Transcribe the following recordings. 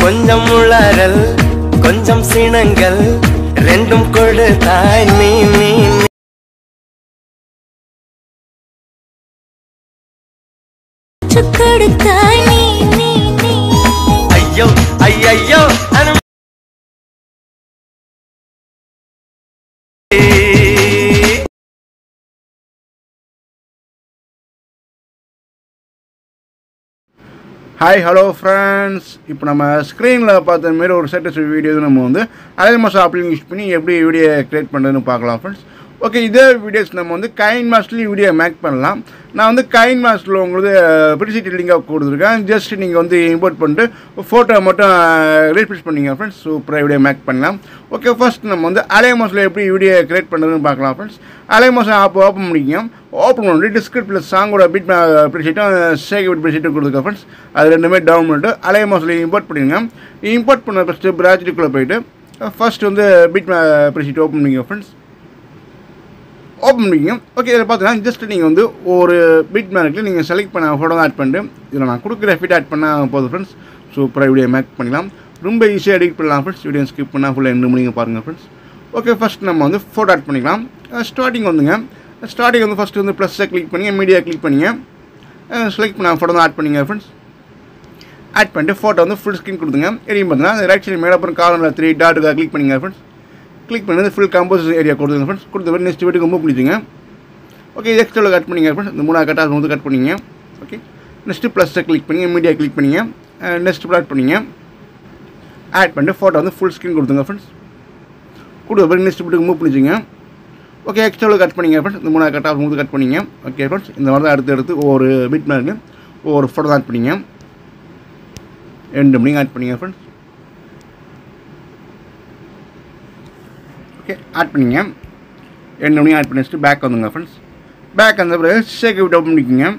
கொஞ்சம் உளறல் கொஞ்சம் சினங்கள் ரெண்டும் கொடுத்தாய் நீ நீ நீ. கொடுத்தாய் நீ நீ நீ ஐயோ ஐயையோ அனு ஹாய் ஹலோ ஃப்ரெண்ட்ஸ் இப்போ நம்ம ஸ்க்ரீனில் பார்த்த மாரி ஒரு செட்டஸ் வீடியோ நம்ம வந்து அதே மாதம் அப்ளிங் யூஸ் பண்ணி எப்படி வீடியோ க்ரியேட் பண்ணுறதுன்னு பார்க்கலாம் ஃப்ரெண்ட்ஸ் ஓகே இதே வீடியோஸ் நம்ம வந்து கைன் மாஸ்ட்லேயும் வீடியோ மேக் பண்ணலாம் நான் வந்து கைன் மாஸ்டில் உங்களுக்கு ப்ரிசிட்டி லிங்காக கொடுத்துருக்கேன் ஜஸ்ட் நீங்கள் வந்து இம்போர்ட் பண்ணிட்டு ஃபோட்டோ மட்டும் ரீப்ளேஸ் பண்ணீங்க ஃப்ரெண்ட்ஸ் சூப்பராக வீடியோ மேக் பண்ணலாம் ஓகே ஃபர்ஸ்ட் நம்ம வந்து அலைய மாசில் எப்படி வீடியோ க்ரியேட் பண்ணுறதுன்னு பார்க்கலாம் ஃப்ரெண்ட்ஸ் அலைய மாதம் ஆப் ஓப்பன் பண்ணிக்கோங்க ஓப்பன் பண்ணி டிஸ்கிரிப்டில் சாங்கோட பிட் ப்ரிசீட்டும் சேக் பிட் ப்ரிசீட்டும் கொடுத்துருக்கேன் ஃப்ரெண்ட்ஸ் அது ரெண்டுமே டவுன் பண்ணிட்டு அலைய மாசில் இம்போர்ட் பண்ணிடுங்க இம்போர்ட் பண்ண ஃபஸ்ட்டு ப்ராஜெக்ட்டுக்குள்ளே போயிட்டு ஃபர்ஸ்ட் வந்து பிட் ப்ரிசீட் ஓப்பன் பண்ணிக்கோங்க ஃப்ரெண்ட்ஸ் ஓப்பன் பண்ணிக்கோங்க ஓகே இதில் பார்த்தீங்கன்னா ஜஸ்ட் நீங்கள் வந்து ஒரு பிட் மேனுக்கு நீங்கள் செலக்ட் பண்ண ஃபோட்டோ ஆட் பண்ணிட்டு இதில் நான் கொடுக்குற ஃபிட் ஆட் பண்ணால் போதும் ஃப்ரெண்ட்ஸ் சூப்பராக வீடியோ மேக் பண்ணலாம் ரொம்ப ஈஸியாக எடிட் பண்ணலாம் ஃப்ரெண்ட்ஸ் வீடியோ ஸ்கிப் பண்ணால் ஃபுல்லாக ரெண்டு மணிக்கு பாருங்கள் ஃப்ரெண்ட்ஸ் ஓகே ஃபஸ்ட் நம்ம வந்து ஃபோட்டோ ஆட் பண்ணிக்கலாம் ஸ்டார்டிங் வந்துங்க ஸ்டார்டிங் வந்து ஃபஸ்ட்டு வந்து ப்ளஸ்ஸை கிளிக் பண்ணி மீடியா கிளிக் பண்ணிங்க செலக்ட் பண்ண ஃபோட்டோ தான் ஆட் பண்ணிங்க ஃப்ரெண்ட்ஸ் ஆட் பண்ணிட்டு ஃபோட்டோ வந்து ஃபுல் ஸ்க்ரீன் கொடுத்துங்க எரியும் பார்த்தீங்கன்னா ரைட் சைடு மேலே அப்புறம் காலமில் த்ரீ டாட்டுக்காக கிளிக் பண்ணிங்க ஃப்ரெண்ட்ஸ் கிளிக் பண்ணி ஃபுல் கம்போஸ் ஏரியா கொடுத்துங்க ஃப்ரெண்ட்ஸ் கொடுத்த பிறகு நெக்ஸ்ட் வீட்டுக்கு மூவ் பண்ணிச்சுங்க ஓகே இது எக்ஸ்ட்ரா கட் பண்ணிங்க ஃப்ரெண்ட்ஸ் இந்த மூணாவது கட்டாக வந்து கட் பண்ணிங்க ஓகே நெக்ஸ்ட்டு ப்ளஸ்ஸை கிளிக் பண்ணி மீடியா கிளிக் பண்ணிங்க நெக்ஸ்ட் ஆட் பண்ணிங்க ஆட் பண்ணிட்டு ஃபோட்டோ வந்து ஃபுல் ஸ்க்ரீன் கொடுத்துங்க ஃப்ரெண்ட்ஸ் கொடுத்த பிறகு நெக்ஸ்ட் வீட்டுக்கு மூவ் பண்ணிச்சுங்க ஓகே எக்ஸ்ட்ரா கட் பண்ணிங்க ஃப்ரெண்ட்ஸ் இந்த மூணாவது கட்டாக வந்து கட் பண்ணிங்க ஓகே ஃப்ரெண்ட்ஸ் இந்த மாதிரி தான் அடுத்து அடுத்து ஒவ்வொரு பிட் மேலே ஒவ்வொரு ஃபோட்டோ தான் ஆட் பண்ணிங்க ரெண்டு மணிக்கு ஆட் பண்ணிங்க ஃப்ரெண்ட்ஸ் ஓகே ஆட் பண்ணிங்க ரெண்டு மணி ஆட் பண்ணி வச்சுட்டு பேக் வந்துங்க ஃப்ரெண்ட்ஸ் பேக் வந்த பிறகு ஷேக் விட்டு ஓப்பன் பண்ணிக்கோங்க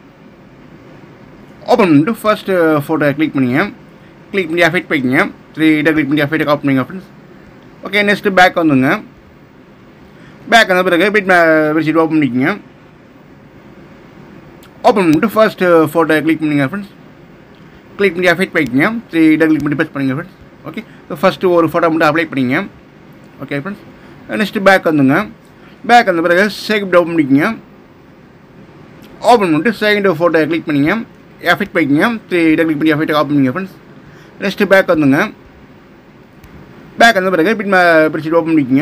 ஓப்பன் பண்ணிட்டு ஃபர்ஸ்ட் ஃபோட்டோ கிளிக் பண்ணிங்க கிளிக் பண்ணி அஃபெக்ட் போய்க்கிங்க த்ரீ இதை கிளிக் பண்ணி அஃபெக்ட் ஆஃப் பண்ணிங்க ஃப்ரெண்ட்ஸ் ஓகே நெக்ஸ்ட்டு பேக் வந்துங்க பேக் வந்த பிறகு பிட் வெப்சைட் ஓப்பன் பண்ணிக்கோங்க ஓப்பன் பண்ணிட்டு ஃபர்ஸ்ட் ஃபோட்டோ கிளிக் பண்ணிங்க ஃப்ரெண்ட்ஸ் கிளிக் பண்ணி அஃபெக்ட் போய்க்கிங்க த்ரீ இதை கிளிக் பண்ணி ப்ரெஸ் பண்ணிங்க ஃப்ரெண்ட்ஸ் ஓகே ஃபஸ்ட்டு ஒரு ஃபோட்டோ மட்டும் அப்ளை பண்ணிங்க ஓகே ஃப்ரெண்ட்ஸ் நெக்ஸ்ட்டு பேக் வந்துங்க பேக் வந்த பிறகு செகண்ட் ஓப்பன் பண்ணிக்கோங்க ஓப்பன் பண்ணிட்டு செகண்ட் ஃபோட்டோ கிளிக் பண்ணிங்க எஃபெக்ட் போய்க்கிங்க த்ரீ இதை கிளிக் பண்ணி எஃபெக்ட் ஆஃப் பண்ணிங்க ஃப்ரெண்ட்ஸ் நெக்ஸ்ட்டு பேக் வந்துங்க பேக் வந்த பிறகு பிட் பிடிச்சிட்டு ஓப்பன் பண்ணிக்கோங்க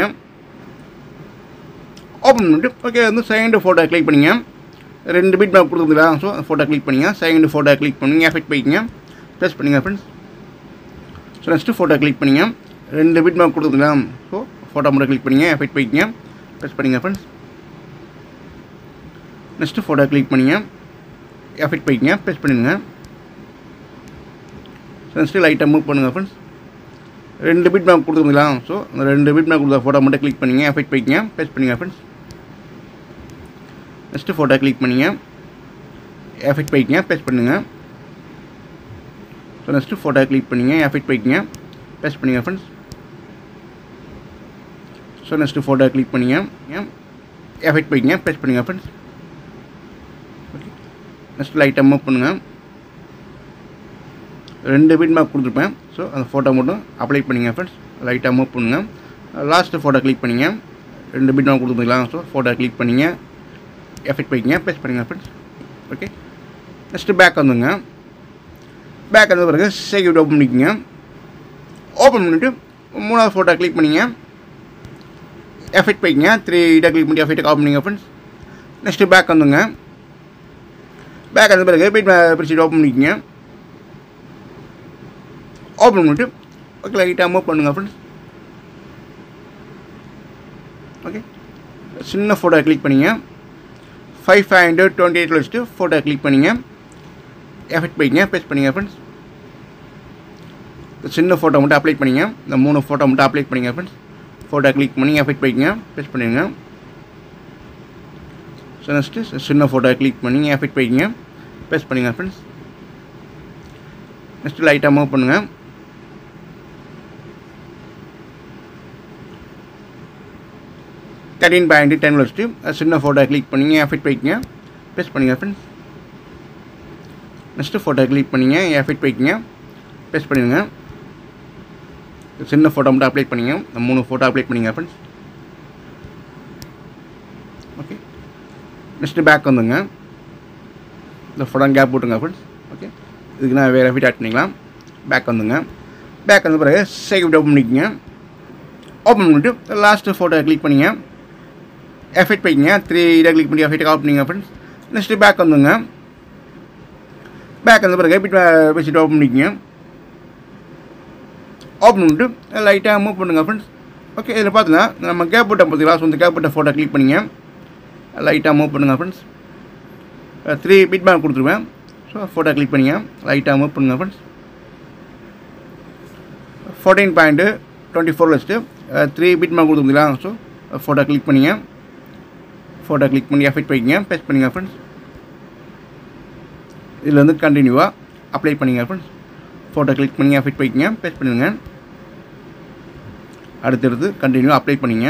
ஓப்பன் பண்ணிட்டு ஓகே வந்து செகண்ட் ஃபோட்டோ கிளிக் பண்ணிங்க ரெண்டு பிட் மேப் கொடுத்துருந்தா ஸோ ஃபோட்டோ கிளிக் பண்ணிங்க செகண்ட் ஃபோட்டோ கிளிக் பண்ணிங்க எஃபெக்ட் போய்க்கிங்க ப்ரெஸ் பண்ணிங்க friends so next photo click பண்ணிங்க ரெண்டு பிட் மேப் கொடுத்துருந்தா ஸோ ஃபோட்டோ மட்டும் கிளிக் பண்ணிங்க எஃபெக்ட் போய்க்கிங்க ப்ரெஸ் பண்ணிங்க ஃப்ரெண்ட்ஸ் நெக்ஸ்ட்டு ஃபோட்டோ கிளிக் பண்ணிங்க எஃபெக்ட் போய்க்கிங்க ப்ரெஸ் பண்ணிடுங்க ஸோ நெக்ஸ்ட்டு லைட்டாக மூவ் பண்ணுங்கள் ஃப்ரெண்ட்ஸ் ரெண்டு பிட் மேப் கொடுத்துருந்தீங்களா ஸோ அந்த ரெண்டு பிட் மேப் கொடுத்த ஃபோட்டோ மட்டும் கிளிக் பண்ணிங்க எஃபெக்ட் போய்க்கிங்க ப்ரெஸ் பண்ணிங்க ஃப்ரெண்ட்ஸ் நெக்ஸ்ட்டு ஃபோட்டோ கிளிக் பண்ணிங்க எஃபெக்ட் போய்க்கிங்க ப்ரெஸ் பண்ணுங்கள் ஸோ நெக்ஸ்ட்டு ஃபோட்டோ கிளிக் பண்ணிங்க எஃபெக்ட் போய்க்கிங்க ப்ரெஸ் பண்ணிங்க friends so next photo click பண்ணிங்க எஃபெக்ட் போய்க்கிங்க ப்ரெஸ் பண்ணுங்க ஃப்ரெண்ட்ஸ் ஓகே நெக்ஸ்ட் லைட்டாக மூவ் பண்ணுங்கள் ரெண்டு பிட் மேப் கொடுத்துருப்பேன் ஸோ அந்த ஃபோட்டோ மட்டும் அப்ளை பண்ணிங்க ஃப்ரெண்ட்ஸ் லைட்டாக மூவ் பண்ணுங்கள் லாஸ்ட்டு ஃபோட்டோ கிளிக் பண்ணிங்க ரெண்டு பிட் மேப் கொடுத்துருந்தீங்களா ஸோ ஃபோட்டோ கிளிக் பண்ணிங்க எஃபெக்ட் போய்க்கிங்க ப்ரெஸ் பண்ணுங்க ஃப்ரெண்ட்ஸ் ஓகே நெக்ஸ்ட்டு பேக் வந்துங்க பேக் வந்த பிறகு சேக் ஓப்பன் பண்ணிக்கோங்க ஓப்பன் பண்ணிவிட்டு மூணாவது ஃபோட்டோ கிளிக் பண்ணிங்க எஃபெக்ட் போய்க்கிங்க த்ரீ இதை கிளிக் பண்ணி எஃபெக்ட் ஆஃப் பண்ணிங்க ஃப்ரெண்ட்ஸ் நெக்ஸ்ட்டு பேக் வந்துங்க பேக் வந்த பிறகு பிட் பிரிச்சு ஓப்பன் பண்ணிக்கோங்க ஓப்பன் பண்ணிவிட்டு ஓகே லைட்டாக மூவ் பண்ணுங்கள் ஃப்ரெண்ட்ஸ் ஓகே சின்ன ஃபோட்டோ கிளிக் பண்ணிங்க ஃபைவ் ஃபைவ் ஹண்ட்ரட் டுவெண்ட்டி எயிட்டில் வச்சுட்டு ஃபோட்டோ கிளிக் பண்ணிங்க எஃபெக்ட் போய்க்கிங்க பேஸ்ட் பண்ணிங்க ஃப்ரெண்ட்ஸ் சின்ன ஃபோட்டோ மட்டும் அப்ளை பண்ணிங்க இந்த மூணு ஃபோட்டோ மட்டும் அப்ளை பண்ணிங்க ஃப்ரெண்ட்ஸ் ஃபோட்டோ கிளிக் பண்ணி எஃபெக்ட் போய்க்கிங்க பேஸ்ட் பண்ணிடுங்க ஸோ நெக்ஸ்ட்டு சின்ன ஃபோட்டோ கிளிக் பண்ணி எஃபெக்ட் போய்க்கிங்க பேஸ்ட் பண்ணிங்க ஃப்ரெண்ட்ஸ் நெக்ஸ்ட்டு லைட்டாக மூவ் பண்ணுங்கள் தேர்ட்டின் பாயிண்ட் டென் வச்சுட்டு சின்ன ஃபோட்டோ கிளிக் பண்ணிங்க எஃபெக்ட் போய்க்கிங்க பேஸ்ட் பண்ணிங்க ஃப்ரெண்ட்ஸ் நெக்ஸ்ட்டு ஃபோட்டோ கிளிக் பண்ணிங்க எஃபெக்ட் போய்க்கிங்க பேஸ்ட் பண்ணிடுங்க சின்ன ஃபோட்டோ மட்டும் அப்ளை பண்ணிங்க இந்த மூணு ஃபோட்டோ அப்ளை பண்ணிங்க ஃப்ரெண்ட்ஸ் ஓகே நெக்ஸ்ட்டு பேக் வந்துங்க இந்த ஃபோட்டோ கேப் போட்டுங்க ஃப்ரெண்ட்ஸ் ஓகே இதுக்கு நான் வேறு எஃபிட் ஆட் பண்ணிக்கலாம் பேக் வந்துங்க பேக் வந்த பிறகு சேவ் ஓப்பன் பண்ணிக்கோங்க ஓப்பன் பண்ணிட்டு லாஸ்ட்டு ஃபோட்டோ கிளிக் பண்ணிங்க எஃபெக்ட் போய்க்கிங்க த்ரீ இதை கிளிக் பண்ணி எஃபெக்ட் ஆஃப் பண்ணிங்க ஃப்ரெண்ட்ஸ் நெக்ஸ்ட்டு பேக் வந்துங்க பேக் வந்த பிறகு எபிட் வச்சுட்டு ஓப்பன் பண்ணிக்கோங்க ஓப்பன் பண்ணிட்டு லைட்டாக மூவ் பண்ணுங்க ஃப்ரெண்ட்ஸ் ஓகே இதில் பார்த்தீங்கன்னா நம்ம கேப் போட்ட பார்த்தீங்களா ஸோ இந்த கேப் போட்ட ஃபோட்டோ கிளிக் பண்ணிங்க லைட்டாக மூவ் பண்ணுங்க ஃப்ரெண்ட்ஸ் த்ரீ பிட் பேக் கொடுத்துருவேன் ஸோ ஃபோட்டோ கிளிக் பண்ணிங்க லைட்டாக மூவ் பண்ணுங்க friends fourteen point twenty four வச்சுட்டு த்ரீ பிட் மேக் கொடுத்துருந்தீங்களா ஸோ ஃபோட்டோ கிளிக் பண்ணிங்க ஃபோட்டோ கிளிக் பண்ணி எஃபெக்ட் பண்ணிங்க பேஸ்ட் பண்ணிங்க ஃப்ரெண்ட்ஸ் இதில் வந்து கண்டினியூவாக அப்ளை பண்ணிங்க ஃப்ரெண்ட்ஸ் ஃபோட்டோ கிளிக் பண்ணி எஃபெக்ட் பண்ணிக்கங்க பேஸ்ட் பண்ணுங்க அடுத்தடுத்து கண்டினியூ அப்ளை பண்ணிங்க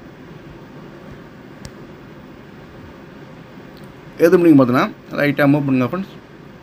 எது முடிங்க பார்த்தோன்னா லைட்டாக மூவ் பண்ணுங்க ஃப்ரெண்ட்ஸ்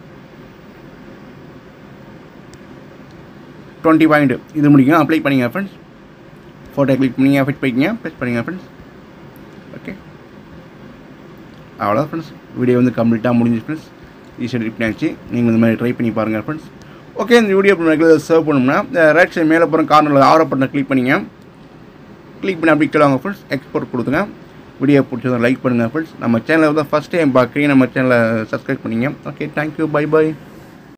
டுவெண்ட்டி பாயிண்ட் இது முடிங்க அப்ளை பண்ணிங்க ஃப்ரெண்ட்ஸ் ஃபோட்டோ கிளிக் பண்ணி எஃபெக்ட் பண்ணிக்கங்க பேஸ்ட் பண்ணிங்க ஃப்ரெண்ட்ஸ் ஓகே அவ்வளோதான் ஃப்ரெண்ட்ஸ் வீடியோ வந்து கம்ப்ளீட்டாக முடிஞ்சு ஃப்ரெண்ட்ஸ் ஈஸியாக ட்ரிப் ஆச்சு நீங்கள் இந்த மாதிரி ட்ரை பண்ணி பாருங்கள் ஃப்ரெண்ட்ஸ் ஓகே இந்த வீடியோ இப்போ சர்வ் பண்ணோம்னா இந்த ரைட் சைடு மேலே போகிற கார்னரில் ஆரோ பட்டனை கிளிக் பண்ணிங்க கிளிக் பண்ணி அப்படி கேளுவாங்க ஃப்ரெண்ட்ஸ் எக்ஸ்போர்ட் கொடுத்துங்க வீடியோ பிடிச்சதை லைக் பண்ணுங்கள் ஃப்ரெண்ட்ஸ் நம்ம சேனலை வந்து ஃபஸ்ட் டைம் பார்க்குறீங்க நம்ம சேனலை சப்ஸ்கிரைப் பண்ணிங்க ஓகே தேங்க்யூ பை பை